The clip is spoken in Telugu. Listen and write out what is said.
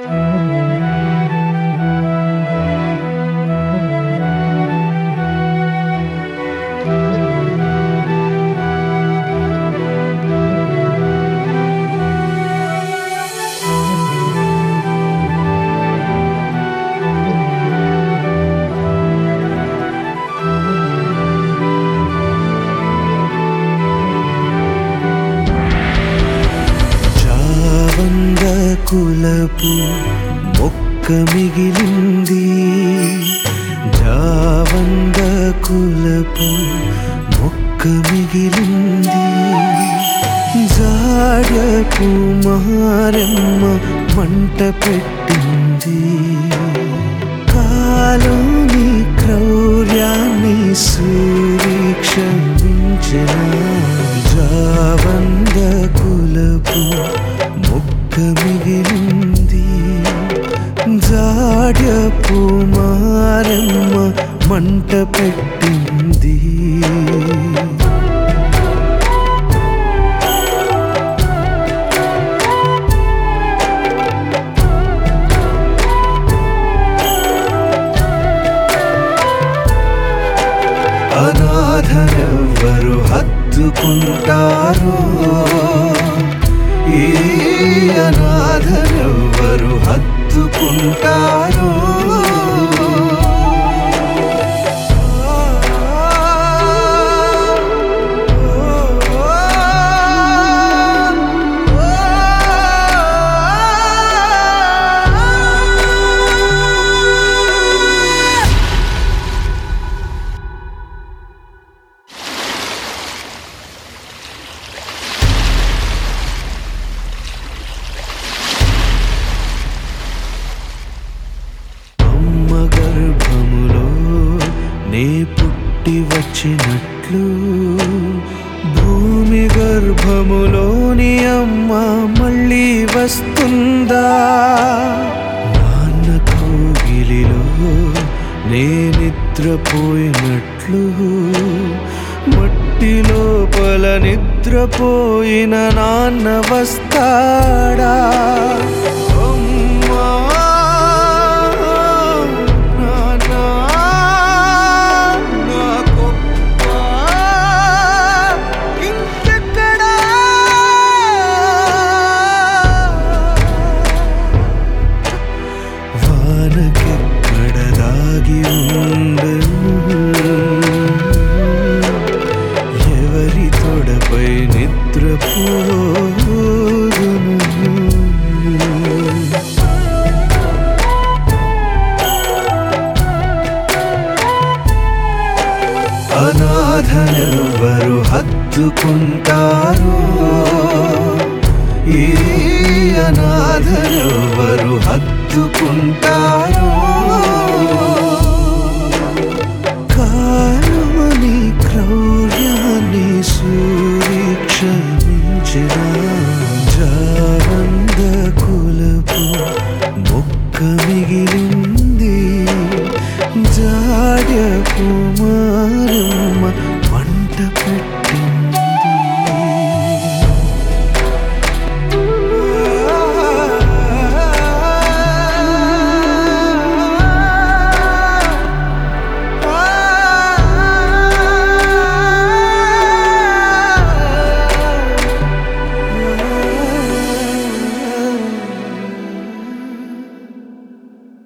చావంద కులపు మొక్క మిగిలింది జావంద కులపు మొక్క మిగిలింది జాడపు మారమ్మ మంట పెట్టింది కాలోని క్రౌర్యాన్ని సూరీక్షమించిన జావంద కులపు మొక్క మిగిలింది జాడ్యపు మారమ్మ మంట పెట్టింది అనాథరెవ్వరు హత్తుకుంటారో ఈ అనాథరెవ్వరు హత్తుకుంటారో అమ్మ గర్భములో నే పుట్టి వచ్చినట్లు భూమి గర్భములోని అమ్మ మళ్ళీ వస్తుందా నాన్న కోగిలిలో నే నిద్రపోయినట్లు మట్టి లోపల నిద్రపోయిన నాన్న వస్తాడా అమ్మా నాన్నా నా గొప్ప ఇంకెక్కడా వానకెక్కడ దాగి ఉండను ఎవరి తొడపై నిద్రపోదును అనాథనెవ్వరు హత్తుకుంటారు ఈ అనాథనెవ్వరు హత్తుకుంటారు